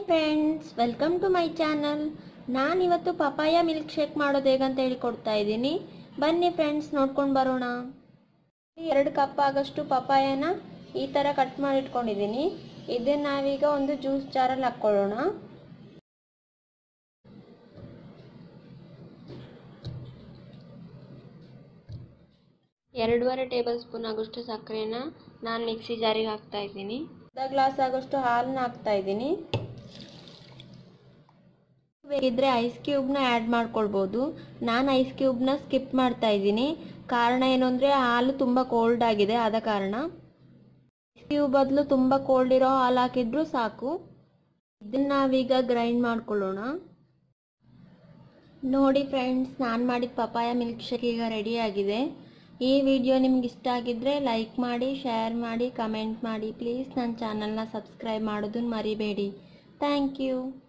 friends welcome to my channel ನಾನಿವತ್ತು papaya milkshake ಮಾಡೋದು ಹೇಗಂತ ಹೇಳಿಕೊಡ್ತಾ ಇದ್ದೀನಿ ಬನ್ನಿ ಫ್ರೆಂಡ್ಸ್ ನೋಡ್ಕೊಂಡು ಬರೋಣ ಎರಡು ಕಪ್ ಆಗಷ್ಟು ಪಪಾಯನ ಈ ಥರ ಕಟ್ ಮಾಡಿ ಇಟ್ಕೊಂಡಿದ್ದೀನಿ ಇದನ್ನು ನಾವೀಗ ಒಂದು ಜ್ಯೂಸ್ ಜಾರಲ್ಲಿ ಹಾಕ್ಕೊಳ್ಳೋಣ ಎರಡೂವರೆ ಟೇಬಲ್ ಸ್ಪೂನ್ ಆಗೋಷ್ಟು ಸಕ್ಕರೆನ ನಾನು ಮಿಕ್ಸಿ ಜಾರಿಗೆ ಹಾಕ್ತಾ ಇದ್ದೀನಿ ಅರ್ಧ ಗ್ಲಾಸ್ ಆಗೋಷ್ಟು ಹಾಲನ್ನ ಹಾಕ್ತಾ ಇದ್ದೀನಿ ಬೇಕಿದ್ರೆ ಐಸ್ ಕ್ಯೂಬ್ನ ಆ್ಯಡ್ ಮಾಡ್ಕೊಳ್ಬೋದು ನಾನು ಐಸ್ ಕ್ಯೂಬ್ನ ಸ್ಕಿಪ್ ಮಾಡ್ತಾ ಇದ್ದೀನಿ ಕಾರಣ ಏನು ಅಂದರೆ ಹಾಲು ತುಂಬ ಕೋಲ್ಡ್ ಆಗಿದೆ ಆದ ಕಾರಣ ಐಸ್ ಕ್ಯೂಬ್ ಬದಲು ತುಂಬ ಕೋಲ್ಡ್ ಇರೋ ಹಾಲು ಹಾಕಿದ್ರು ಸಾಕು ಇದನ್ನ ನಾವೀಗ ಗ್ರೈಂಡ್ ಮಾಡ್ಕೊಳ್ಳೋಣ ನೋಡಿ ಫ್ರೆಂಡ್ಸ್ ನಾನು ಮಾಡಿದ ಪಪಾಯ ಮಿಲ್ಕ್ ಶೇಕ್ ಈಗ ರೆಡಿ ಆಗಿದೆ ಈ ವಿಡಿಯೋ ನಿಮ್ಗೆ ಇಷ್ಟ ಆಗಿದ್ರೆ ಲೈಕ್ ಮಾಡಿ ಶೇರ್ ಮಾಡಿ ಕಮೆಂಟ್ ಮಾಡಿ ಪ್ಲೀಸ್ ನನ್ನ ಚಾನಲ್ನ ಸಬ್ಸ್ಕ್ರೈಬ್ ಮಾಡೋದನ್ನ ಮರಿಬೇಡಿ ಥ್ಯಾಂಕ್ ಯು